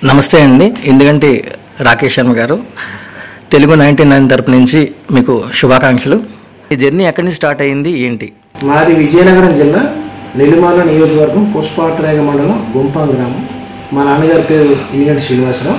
నమస్తే అండి ఎందుకంటే రాకేష్ శర్మ గారు తెలుగు నైన్టీ నైన్ తరపు నుంచి మీకు శుభాకాంక్షలు ఈ జర్నీ ఎక్కడి నుంచి స్టార్ట్ అయ్యింది ఏంటి మాది విజయనగరం జిల్లా నెల్లిమాల నియోజకవర్గం పుష్పాటరేగ మండలం గుంపం గ్రామం మా నాన్నగారి పేరు ఇనిగంటి శ్రీనివాసరావు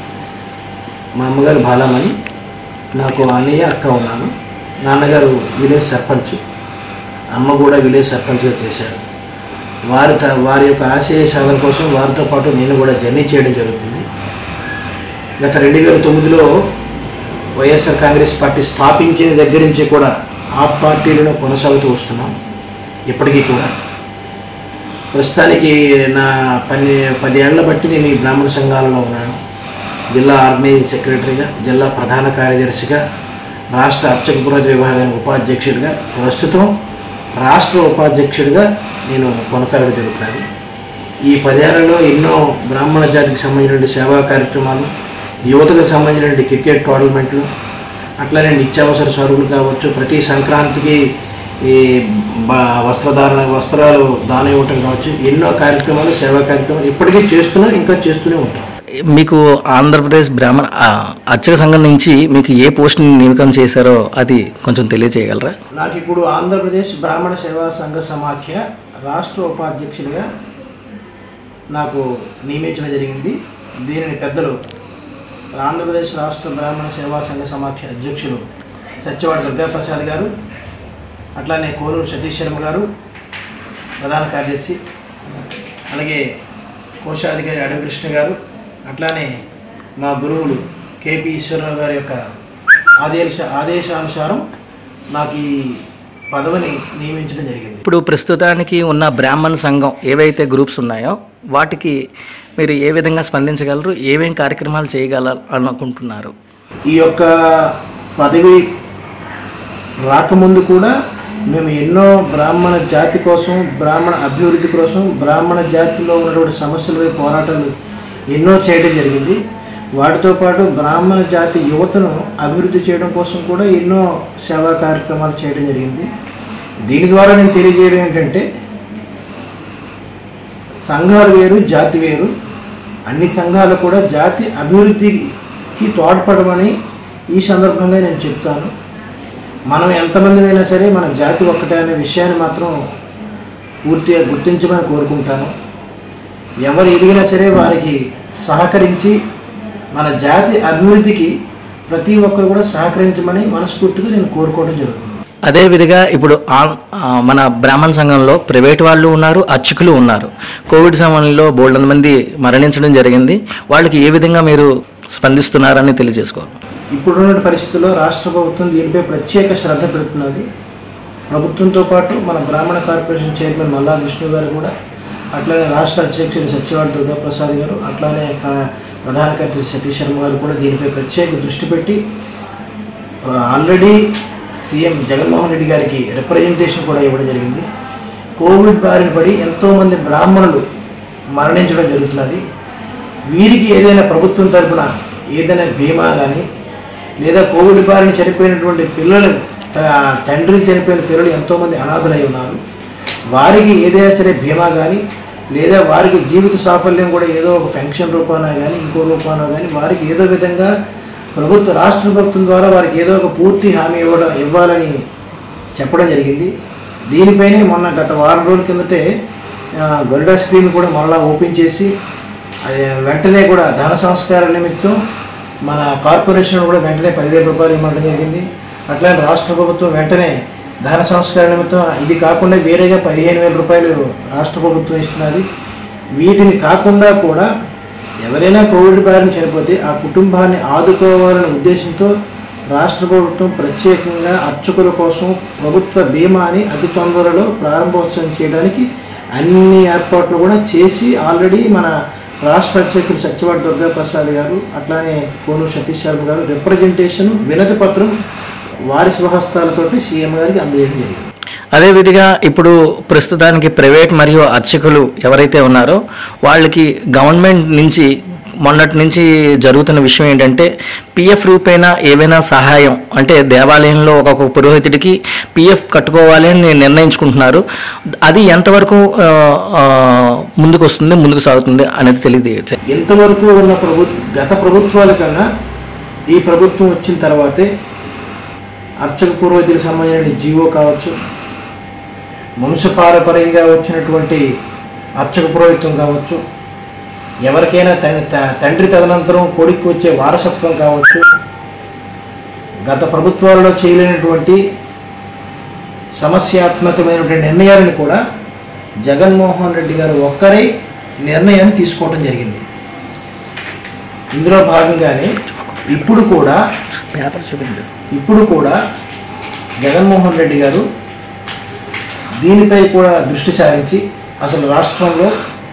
మా అమ్మగారు బాలామణి నాకు అన్నయ్య అక్క ఉన్నాను నాన్నగారు విలేజ్ సర్పంచ్ అమ్మ కూడా విలేజ్ సర్పంచ్గా చేశారు వారి త- వారి యొక్క ఆశయ సాధన కోసం వారితో పాటు నేను కూడా జర్నీ చేయడం జరుగుతుంది గత రెండు వేల తొమ్మిదిలో వైఎస్ఆర్ కాంగ్రెస్ పార్టీ స్థాపించిన దగ్గర నుంచి కూడా ఆ పార్టీలను కొనసాగుతూ వస్తున్నాం ఇప్పటికీ కూడా ప్రస్తుతానికి నా పని పది ఏళ్ల బట్టి నేను ఈ బ్రాహ్మణ సంఘాలలో ఉన్నాను జిల్లా ఆర్గనైజింగ్ సెక్రటరీగా జిల్లా ప్రధాన కార్యదర్శిగా రాష్ట్ర అర్చక పురోహిత విభాగానికి ఉపాధ్యక్షుడిగా ప్రస్తుతం రాష్ట్ర ఉపాధ్యక్షుడిగా నేను కొనసాగడం జరుగుతుంది ఈ పదేళ్లలో ఎన్నో బ్రాహ్మణ జాతికి సంబంధించిన సేవా కార్యక్రమాలు యువతకు సంబంధించిన క్రికెట్ టోర్నమెంట్లు అట్లనే నిత్యావసర సరుకులు కావచ్చు ప్రతి సంక్రాంతికి ఈ బ- వస్త్రధారణ వస్త్రాలు దానం ఇవ్వటం కావచ్చు ఎన్నో కార్యక్రమాలు సేవా కార్యక్రమాలు ఇప్పటికీ చేస్తున్నాం ఇంకా చేస్తూనే ఉంటాం మీకు ఆంధ్రప్రదేశ్ బ్రాహ్మణ ఆ, అర్చక సంఘం నుంచి మీకు ఏ పోస్ట్ని నియమకం చేశారో అది కొంచెం తెలియజేయగలరా నాకు ఇప్పుడు ఆంధ్రప్రదేశ్ బ్రాహ్మణ సేవా సంఘ సమాఖ్య రాష్ట్ర ఉపాధ్యక్షుడిగా నాకు నియమించడం జరిగింది దీనిని పెద్దలు ఆంధ్రప్రదేశ్ రాష్ట్ర బ్రాహ్మణ సేవా సంఘ సమాఖ్య అధ్యక్షులు సత్యవాడ దుర్గాప్రసాద్ గారు అట్లానే కోనూరు సతీష్ శర్మ గారు ప్రధాన కార్యదర్శి అలాగే కోశాధికారి అడవికృష్ణ గారు అట్లానే మా గురువులు కేపీ ఈశ్వరరావు గారి యొక్క ఆదేశ ఆదేశానుసారం నాకు ఈ పదవిని నియమించడం జరిగింది ఇప్పుడు ప్రస్తుతానికి ఉన్న బ్రాహ్మణ సంఘం ఏవైతే గ్రూప్స్ ఉన్నాయో వాటికి మీరు ఏ విధంగా స్పందించగలరు ఏమేం కార్యక్రమాలు చేయగల అనుకుంటున్నారు ఈ యొక్క పదవి రాకముందు కూడా మేము ఎన్నో బ్రాహ్మణ జాతి కోసం బ్రాహ్మణ అభివృద్ధి కోసం బ్రాహ్మణ జాతిలో ఉన్నటువంటి సమస్యలపై పోరాటాలు ఎన్నో చేయడం జరిగింది వాటితో పాటు బ్రాహ్మణ జాతి యువతను అభివృద్ధి చేయడం కోసం కూడా ఎన్నో సేవా కార్యక్రమాలు చేయడం జరిగింది దీని ద్వారా నేను తెలియజేయడం ఏంటంటే సంఘాలు వేరు జాతి వేరు అన్ని సంఘాలు కూడా జాతి అభివృద్ధికి తోడ్పడమని ఈ సందర్భంగా నేను చెప్తాను మనం ఎంతమంది అయినా సరే మన జాతి ఒక్కటే అనే విషయాన్ని మాత్రం పూర్తిగా గుర్తించమని కోరుకుంటాను ఎవరు ఎదిగినా సరే వారికి సహకరించి మన జాతి అభివృద్ధికి ప్రతి ఒక్కరు కూడా సహకరించమని మనస్ఫూర్తిగా నేను కోరుకోవడం జరుగుతుంది అదే విధంగా ఇప్పుడు ఆ- ఆ మన బ్రాహ్మణ సంఘంలో ప్రైవేట్ వాళ్ళు ఉన్నారు అర్చకులు ఉన్నారు కోవిడ్ సమయంలో బోల్డెన్ మంది మరణించడం జరిగింది వాళ్ళకి ఏ విధంగా మీరు స్పందిస్తున్నారని తెలియజేసుకోవాలి ఇప్పుడున్న పరిస్థితుల్లో రాష్ట్ర ప్రభుత్వం దీనిపై ప్రత్యేక శ్రద్ధ పెడుతున్నది ప్రభుత్వంతో పాటు మన బ్రాహ్మణ కార్పొరేషన్ చైర్మన్ మల్లా విష్ణు గారు కూడా అట్లానే రాష్ట్ర అధ్యక్షులు సత్యవాడ దుర్గాప్రసాద్ గారు అట్లానే కా- ప్రధాన కార్యదర్శి సతీష్ శర్మ గారు కూడా దీనిపై ప్రత్యేక దృష్టి పెట్టి ఆ, ఆల్రెడీ సీఎం జగన్మోహన్ రెడ్డి గారికి రిప్రజెంటేషన్ కూడా ఇవ్వడం జరిగింది కోవిడ్ బారిన పడి ఎంతోమంది బ్రాహ్మణులు మరణించడం జరుగుతున్నది వీరికి ఏదైనా ప్రభుత్వం తరపున ఏదైనా బీమా కానీ లేదా కోవిడ్ బారిన చనిపోయినటువంటి పిల్లలు త- తండ్రులు చనిపోయిన పిల్లలు ఎంతోమంది అనాథులై ఉన్నారు వారికి ఏదైనా సరే బీమా కానీ లేదా వారికి జీవిత సాఫల్యం కూడా ఏదో ఒక పెన్షన్ రూపాన కానీ ఇంకో రూపాన కానీ వారికి ఏదో విధంగా ప్రభుత్వ రాష్ట్ర ప్రభుత్వం ద్వారా వారికి ఏదో ఒక పూర్తి హామీ ఇవ్వడం ఇవ్వాలని చెప్పడం జరిగింది దీనిపైనే మొన్న గత వారం రోజుల కిందటే ఆ, గరుడ స్క్రీన్ కూడా మరలా ఓపెన్ చేసి అది వెంటనే కూడా ధన సంస్కార నిమిత్తం మన కార్పొరేషన్ కూడా వెంటనే పదివేల రూపాయలు ఇవ్వడం జరిగింది అట్లానే రాష్ట్ర ప్రభుత్వం వెంటనే ధన సంస్కార నిమిత్తం ఇది కాకుండా వేరేగా పదిహేను వేల రూపాయలు రాష్ట్ర ప్రభుత్వం ఇస్తున్నది వీటిని కాకుండా కూడా ఎవరైనా కోవిడ్ బారిన చనిపోతే ఆ కుటుంబాన్ని ఆదుకోవాలనే ఉద్దేశంతో రాష్ట్ర ప్రభుత్వం ప్రత్యేకంగా అర్చకుల కోసం ప్రభుత్వ బీమాని అతి తొందరలో ప్రారంభోత్సవం చేయడానికి అన్ని ఏర్పాట్లు కూడా చేసి ఆల్రెడీ మన రాష్ట్ర అధ్యక్షులు సత్యవాడ దుర్గా ప్రసాద్ గారు అట్లానే కోనూరు సతీష్ శర్మ గారు రిప్రజెంటేషన్ వినతి పత్రం వారి స్వహస్తాలతోటి సీఎం గారికి అందజేయడం జరిగింది అదే విధిగా ఇప్పుడు ప్రస్తుతానికి ప్రైవేట్ మరియు అర్చకులు ఎవరైతే ఉన్నారో వాళ్ళకి గవర్నమెంట్ నుంచి మొన్నటి నుంచి జరుగుతున్న విషయం ఏంటంటే పిఎఫ్ రూపేణా ఏవైనా సహాయం అంటే దేవాలయంలో ఒక్కొక్క పురోహితుడికి పిఎఫ్ కట్టుకోవాలి అని నిర్ణయించుకుంటున్నారు అది ఎంతవరకు ఆ, ఆ, ముందుకు వస్తుంది ముందుకు సాగుతుంది అనేది తెలియదు ఎంతవరకు ఉన్న ప్రభు గత ప్రభుత్వాల కన్నా ఈ ప్రభుత్వం వచ్చిన తర్వాతే అర్చక పురోహితులకు సంబంధించిన జీవో కావచ్చు వంశపారపర్యంగా వచ్చినటువంటి అర్చక పురోహితం కావచ్చు ఎవరికైనా తండ్రి త- తండ్రి తదనంతరం కొడుకు వచ్చే వారసత్వం కావచ్చు గత ప్రభుత్వాలలో చేయలేనటువంటి సమస్యాత్మకమైనటువంటి నిర్ణయాలను కూడా జగన్మోహన్ రెడ్డి గారు ఒక్కరే నిర్ణయాన్ని తీసుకోవడం జరిగింది ఇందులో భాగంగానే ఇప్పుడు కూడా పేపర్ చూపించండి ఇప్పుడు కూడా జగన్మోహన్ రెడ్డి గారు దీనిపై కూడా దృష్టి సారించి అసలు రాష్ట్రంలో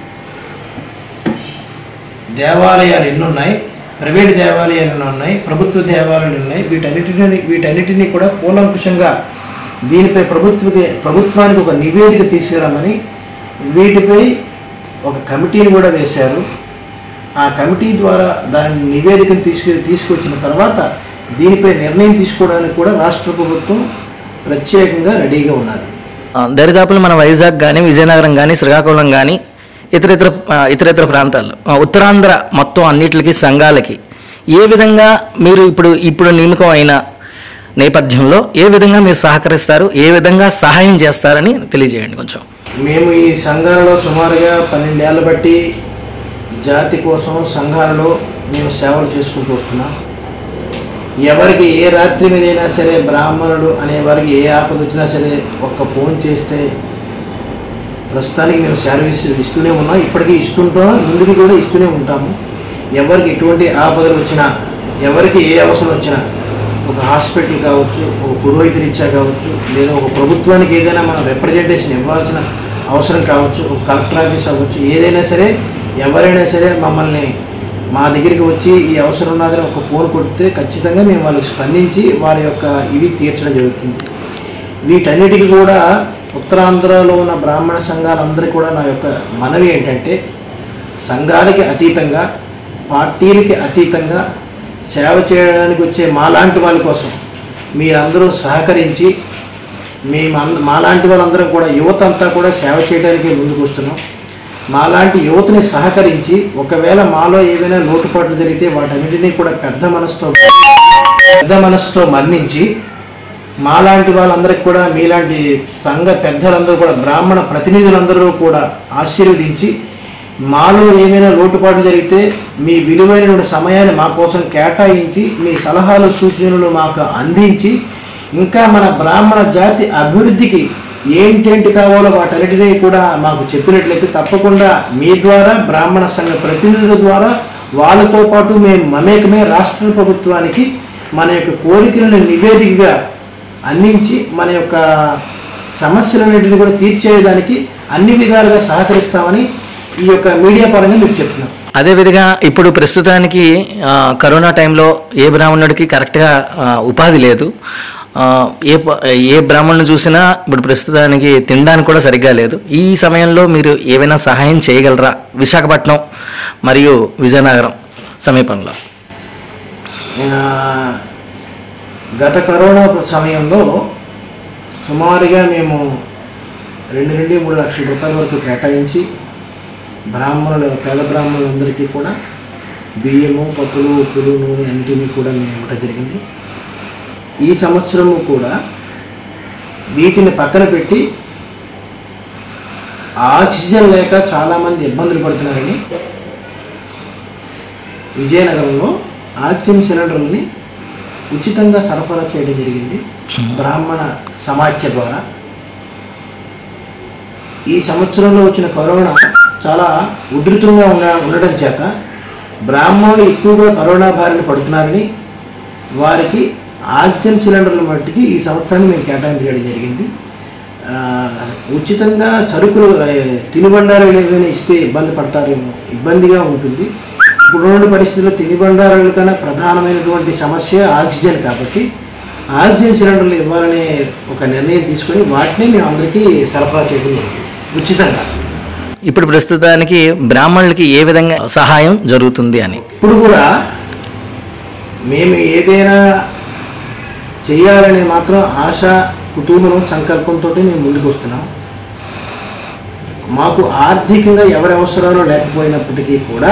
దేవాలయాలు ఎన్ని ఉన్నాయి ప్రైవేట్ దేవాలయాలు ఎన్ని ఉన్నాయి ప్రభుత్వ దేవాలయాలు ఎన్ని ఉన్నాయి వీటన్నిటిని వీటన్నిటినీ కూడా కూలంకుషంగా దీనిపై ప్రభుత్వకి ప్రభుత్వానికి ఒక నివేదిక తీసుకురామని వీటిపై ఒక కమిటీని కూడా వేశారు ఆ కమిటీ ద్వారా దాని నివేదికను తీసుకు తీసుకొచ్చిన తర్వాత దీనిపై నిర్ణయం తీసుకోవడానికి కూడా రాష్ట్ర ప్రభుత్వం ప్రత్యేకంగా రెడీగా ఉన్నది ఆ, దరిదాపులు మన వైజాగ్ కానీ విజయనగరం కానీ శ్రీకాకుళం కానీ ఇతర ఇతర ఆ, ఇతర ఇతర ప్రాంతాల్లో ఆ, ఉత్తరాంధ్ర మొత్తం అన్నిటికి సంఘాలకి ఏ విధంగా మీరు ఇప్పుడు ఇప్పుడు నియమకం అయిన నేపథ్యంలో ఏ విధంగా మీరు సహకరిస్తారు ఏ విధంగా సహాయం చేస్తారని తెలియజేయండి కొంచెం మేము ఈ సంఘాలలో సుమారుగా పన్నెండేళ్ల బట్టి జాతి కోసం సంఘాలలో మేము సేవలు చేసుకుంటూ వస్తున్నాం ఎవరికి ఏ రాత్రి మీదైనా సరే బ్రాహ్మణుడు అనే వారికి ఏ ఆపద వచ్చినా సరే ఒక్క ఫోన్ చేస్తే ప్రస్తుతానికి మేము సర్వీస్ ఇస్తూనే ఉన్నాం ఇప్పటికీ ఇస్తుంటాం ముందుకు కూడా ఇస్తూనే ఉంటాము ఎవరికి ఎటువంటి ఆపదలు వచ్చినా ఎవరికి ఏ అవసరం వచ్చినా ఒక హాస్పిటల్ కావచ్చు ఒక పురోహితులు ఇచ్చా కావచ్చు లేదా ఒక ప్రభుత్వానికి ఏదైనా మనం రిప్రజెంటేషన్ ఇవ్వాల్సిన అవసరం కావచ్చు ఒక కలెక్టర్ ఆఫీస్ అవ్వచ్చు ఏదైనా సరే ఎవరైనా సరే మమ్మల్ని మా దగ్గరికి వచ్చి ఈ అవసరం ఉన్నదని ఒక ఫోన్ కొడితే ఖచ్చితంగా మేము వాళ్ళకి స్పందించి వారి యొక్క ఇవి తీర్చడం జరుగుతుంది వీటన్నిటికీ కూడా ఉత్తరాంధ్రలో ఉన్న బ్రాహ్మణ సంఘాలందరికీ కూడా నా యొక్క మనవి ఏంటంటే సంఘాలకి అతీతంగా పార్టీలకి అతీతంగా సేవ చేయడానికి వచ్చే మాలాంటి వాళ్ళ కోసం మీరందరూ సహకరించి మేము అంద మాలాంటి వాళ్ళందరం కూడా యువత అంతా కూడా సేవ చేయడానికి ముందుకు వస్తున్నాం మాలాంటి యువతని సహకరించి ఒకవేళ మాలో ఏమైనా లోటుపాట్లు జరిగితే వాటన్నిటినీ కూడా పెద్ద మనసుతో పెద్ద మనసుతో మన్నించి మాలాంటి వాళ్ళందరికీ కూడా మీలాంటి సంఘ పెద్దలందరూ కూడా బ్రాహ్మణ ప్రతినిధులందరూ కూడా ఆశీర్వదించి మాలో ఏమైనా లోటుపాట్లు జరిగితే మీ విలువైన సమయాన్ని మా కోసం కేటాయించి మీ సలహాలు సూచనలు మాకు అందించి ఇంకా మన బ్రాహ్మణ జాతి అభివృద్ధికి ఏంటేంటి కావాలో వాటన్నిటినీ కూడా మాకు చెప్పినట్లయితే తప్పకుండా మీ ద్వారా బ్రాహ్మణ సంఘ ప్రతినిధుల ద్వారా వాళ్ళతో పాటు మేము మమేకమే రాష్ట్ర ప్రభుత్వానికి మన యొక్క కోరికలను నివేదికగా అందించి మన యొక్క సమస్యలన్నింటినీ కూడా తీర్చేయడానికి అన్ని విధాలుగా సహకరిస్తామని ఈ యొక్క మీడియా పరంగా మీకు చెప్తున్నాం అదేవిధంగా ఇప్పుడు ప్రస్తుతానికి ఆ, కరోనా టైంలో ఏ బ్రాహ్మణుడికి కరెక్ట్గా ఆ, ఉపాధి లేదు ఆ, ఏ ప- ఏ బ్రాహ్మణుని చూసినా ఇప్పుడు ప్రస్తుతానికి తినడానికి కూడా సరిగ్గా లేదు ఈ సమయంలో మీరు ఏమైనా సహాయం చేయగలరా విశాఖపట్నం మరియు విజయనగరం సమీపంలో ఆ, గత కరోనా సమయంలో సుమారుగా మేము రెండు నుండి మూడు లక్షల రూపాయల వరకు కేటాయించి బ్రాహ్మణులు పేద బ్రాహ్మణులందరికీ కూడా బియ్యము పప్పులు ఉప్పులు నూనె అన్నిటినీ కూడా మేము ఇవ్వడం జరిగింది ఈ సంవత్సరము కూడా వీటిని పక్కన పెట్టి ఆక్సిజన్ లేక చాలామంది ఇబ్బందులు పడుతున్నారని విజయనగరంలో ఆక్సిజన్ సిలిండర్లని ఉచితంగా సరఫరా చేయడం జరిగింది బ్రాహ్మణ సమాఖ్య ద్వారా ఈ సంవత్సరంలో వచ్చిన కరోనా చాలా ఉధృతంగా ఉన్న ఉండడం చేత బ్రాహ్మణులు ఎక్కువగా కరోనా బారిన పడుతున్నారని వారికి ఆక్సిజన్ సిలిండర్ల మట్టికి ఈ సంవత్సరాన్ని మేము కేటాయించడం జరిగింది ఆ, ఉచితంగా సరుకులు ఆ, తినుబండారాలు ఏమైనా ఇస్తే ఇబ్బంది పడతారేమో ఇబ్బందిగా ఉంటుంది ఇప్పుడున్న పరిస్థితుల్లో తినుబండారాల కన్నా ప్రధానమైనటువంటి సమస్య ఆక్సిజన్ కాబట్టి ఆక్సిజన్ సిలిండర్లు ఇవ్వాలనే ఒక నిర్ణయం తీసుకొని వాటిని మేము అందరికీ సరఫరా చేయడం జరిగింది ఉచితంగా ఇప్పుడు ప్రస్తుతానికి బ్రాహ్మణులకి ఏ విధంగా సహాయం జరుగుతుంది అని ఇప్పుడు కూడా మేము ఏదైనా చేయాలని మాత్రం ఆశ కుటుంబం సంకల్పంతో మేము ముందుకు వస్తున్నాం మాకు ఆర్థికంగా ఎవరి అవసరాలు లేకపోయినప్పటికీ కూడా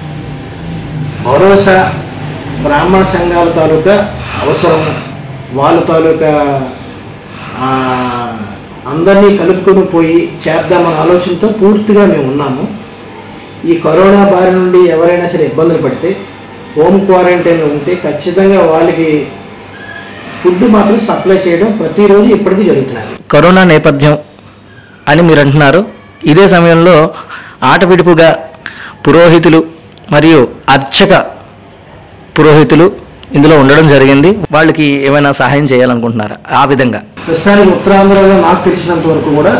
భరోసా బ్రాహ్మణ సంఘాల తాలూకా అవసరం వాళ్ళ తాలూకా ఆ, అందరినీ కలుపుకొని పోయి చేద్దామన్న ఆలోచనతో పూర్తిగా మేము ఉన్నాము ఈ కరోనా బారి నుండి ఎవరైనా సరే ఇబ్బందులు పడితే హోమ్ క్వారంటైన్లో ఉంటే ఖచ్చితంగా వాళ్ళకి ఫుడ్ మాత్రం సప్లై చేయడం ప్రతిరోజు ఇప్పటికీ జరుగుతున్నది కరోనా నేపథ్యం అని మీరు అంటున్నారు ఇదే సమయంలో ఆట విడుపుగా పురోహితులు మరియు అర్చక పురోహితులు ఇందులో ఉండడం జరిగింది వాళ్ళకి ఏమైనా సహాయం చేయాలనుకుంటున్నారా ఆ విధంగా ప్రస్తుతానికి ఉత్తరాంధ్రలో నాకు తెలిసినంత వరకు కూడా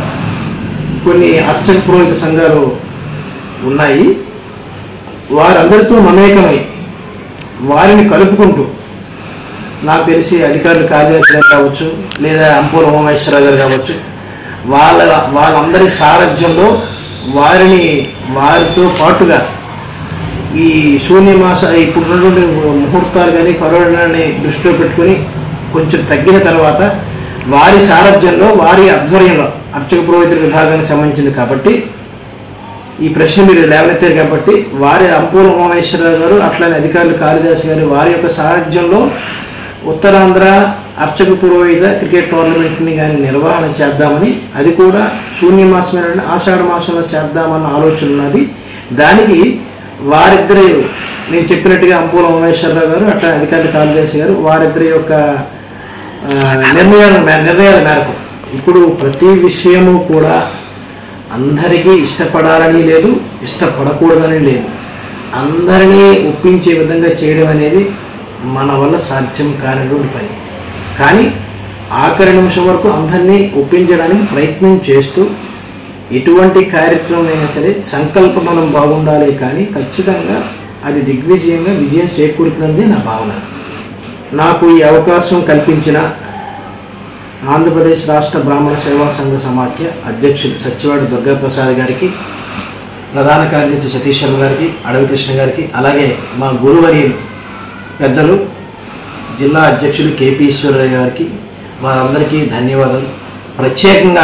కొన్ని అర్చక పురోహిత సంఘాలు ఉన్నాయి వారందరితో మమేకమై వారిని కలుపుకుంటూ నాకు తెలిసి అధికారులు కార్యదర్శి గారు కావచ్చు లేదా అంపూర్ ఉమామేశ్వరరావు గారు కావచ్చు వాళ్ళ వాళ్ళందరి సారథ్యంలో వారిని వారితో పాటుగా ఈ శూన్యమాస ఇప్పుడు ఉన్నటువంటి ముహూర్తాలు కానీ కరోనాని దృష్టిలో పెట్టుకొని కొంచెం తగ్గిన తర్వాత వారి సారథ్యంలో వారి ఆధ్వర్యంలో అర్చక పురోహితుల విభాగానికి సంబంధించింది కాబట్టి ఈ ప్రశ్న మీరు లేవనెత్తారు కాబట్టి వారి అంపూర్ ఉమామేశ్వరరావు గారు అట్లానే అధికారులు కార్యదర్శి గారు వారి యొక్క సారథ్యంలో ఉత్తరాంధ్ర అర్చక పురోహిత క్రికెట్ టోర్నమెంట్ని కానీ నిర్వహణ చేద్దామని అది కూడా శూన్యమాసమైన ఆషాఢ మాసంలో చేద్దామన్న ఆలోచన ఉన్నది దానికి వారిద్దరి నేను చెప్పినట్టుగా అంపూల ఉమేశ్వరరావు గారు అట్లా అధికారుల కార్యదర్శి గారు వారిద్దరి యొక్క ఆ, నిర్ణయాల మే- నిర్ణయాల మేరకు ఇప్పుడు ప్రతి విషయము కూడా అందరికీ ఇష్టపడాలని లేదు ఇష్టపడకూడదని లేదు అందరినీ ఒప్పించే విధంగా చేయడం అనేది మన వల్ల సాధ్యం కానిటువంటి పని కానీ ఆఖరి నిమిషం వరకు అందరినీ ఒప్పించడానికి ప్రయత్నం చేస్తూ ఎటువంటి కార్యక్రమం అయినా సరే సంకల్ప మనం బాగుండాలి కానీ ఖచ్చితంగా అది దిగ్విజయంగా విజయం చేకూరుతున్నది నా భావన నాకు ఈ అవకాశం కల్పించిన ఆంధ్రప్రదేశ్ రాష్ట్ర బ్రాహ్మణ సేవా సంఘ సమాఖ్య అధ్యక్షులు సత్యవాడ దుర్గాప్రసాద్ గారికి ప్రధాన కార్యదర్శి సతీష్ శర్మ గారికి అడవి కృష్ణ గారికి అలాగే మా గురువర్యులు పెద్దలు జిల్లా అధ్యక్షులు కేపీ ఈశ్వరరావు గారికి వారందరికీ ధన్యవాదాలు ప్రత్యేకంగా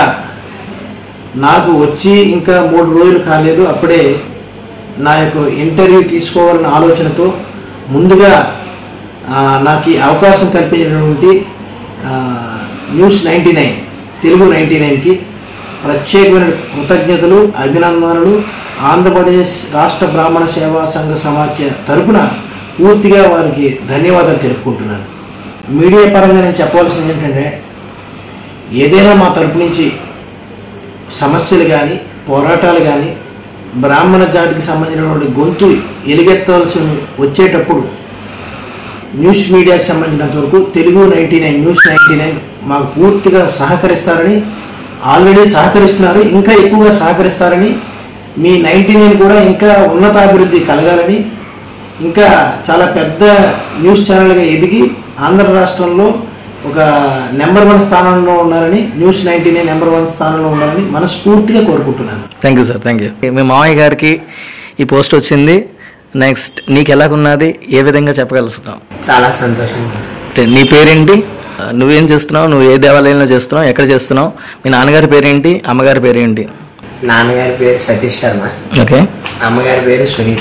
నాకు వచ్చి ఇంకా మూడు రోజులు కాలేదు అప్పుడే నా యొక్క ఇంటర్వ్యూ తీసుకోవాలన్న ఆలోచనతో ముందుగా ఆ, నాకు ఈ అవకాశం కల్పించినటువంటి ఆ, news ninety nine Telugu ninety నైన్కి ప్రత్యేకమైన కృతజ్ఞతలు అభినందనలు ఆంధ్రప్రదేశ్ రాష్ట్ర బ్రాహ్మణ సేవా సంఘ సమాఖ్య తరపున పూర్తిగా వారికి ధన్యవాదాలు తెలుపుకుంటున్నాను మీడియా పరంగా నేను చెప్పవలసింది ఏంటంటే ఏదైనా మా తరపు నుంచి సమస్యలు కానీ పోరాటాలు కానీ బ్రాహ్మణ జాతికి సంబంధించినటువంటి గొంతు ఎలుగెత్తవలసి వచ్చేటప్పుడు న్యూస్ మీడియాకి సంబంధించినంత వరకు Telugu ninety nine news ninety nine మాకు పూర్తిగా సహకరిస్తారని ఆల్రెడీ సహకరిస్తున్నారు ఇంకా ఎక్కువగా సహకరిస్తారని మీ నైంటీ నైన్ కూడా ఇంకా ఉన్నతాభివృద్ధి కలగాలని ఇంకా చాలా పెద్ద న్యూస్ ఛానల్గా ఎదిగి ఆంధ్ర రాష్ట్రంలో ఒక నెంబర్ వన్ స్థానంలో ఉండాలని news ninety nine number one స్థానంలో ఉండాలని మనస్ఫూర్తిగా కోరుకుంటున్నాను thank you sir thank you మీ మామయ్య గారికి ఈ పోస్ట్ వచ్చింది నెక్స్ట్ నీకు ఎలాగున్నది ఏ విధంగా చెప్పగలుగుతున్నావు చాలా సంతోషంగా అంటే నీ పేరేంటి ఆ, నువ్వేం చేస్తున్నావు నువ్వు ఏ దేవాలయంలో చేస్తున్నావు ఎక్కడ చేస్తున్నావు మీ నాన్నగారి పేరేంటి అమ్మగారి పేరేంటి నాన్నగారి పేరు సతీష్ శర్మ ఓకే అమ్మగారి పేరు సునీత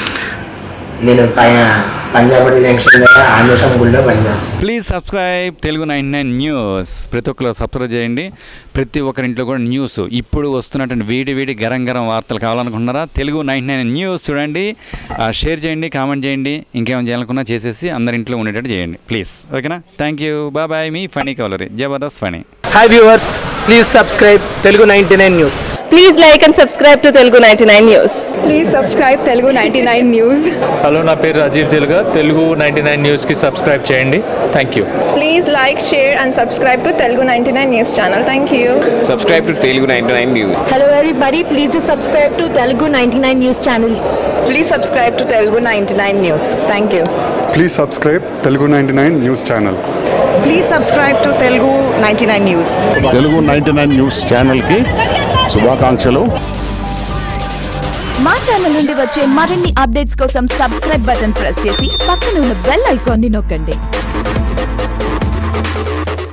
నేను పై పంజాబీ జంక్షన్ దగ్గర ఆంజనేయం గుడిలో పనిచేస్తాను please subscribe Telugu nine nine news ప్రతి ఒక్కరు సబ్స్క్రైబ్ చేయండి ప్రతి ఒక్కరింట్లో కూడా న్యూస్ ఇప్పుడు వస్తున్నటువంటి వేడి వేడి గరం గరం వార్తలు కావాలనుకుంటున్నారా తెలుగు నైన్ నైన్ న్యూస్ చూడండి ఆ, షేర్ చేయండి కామెంట్ చేయండి ఇంకేమైనా చేయాలనుకున్నా చేసేసి అందరి ఇంట్లో ఉండేటట్టు చేయండి ప్లీజ్ ఓకేనా థ్యాంక్ యూ బాయ్ బాయ్ మీ ఫనీ కవలరీ జబర్దస్త్ ఫనీ hi viewers please subscribe Telugu ninety nine news Please like and subscribe to Telugu 99 News. Please subscribe Telugu ninety nine news hello నా పేరు రాజీవ్ తెలుగా తెలుగు నైంటీ నైన్ న్యూస్కి సబ్స్క్రైబ్ చేయండి thank you Please like, share, and subscribe to Telugu 99 News channel. Thank you. subscribe to Telugu 99 News. Hello everybody, please do subscribe to Telugu 99 News channel. Please subscribe to Telugu ninety nine news thank you please subscribe Telugu ninety nine news channel please subscribe to Telugu ninety nine news Telugu ninety nine న్యూస్ ఛానల్కి శుభాకాంక్షలు మా channel నుండి వచ్చే మరిన్ని updates కోసం subscribe button press చేసి పక్కన ఉన్న బెల్ ఐకాన్ని నొక్కండి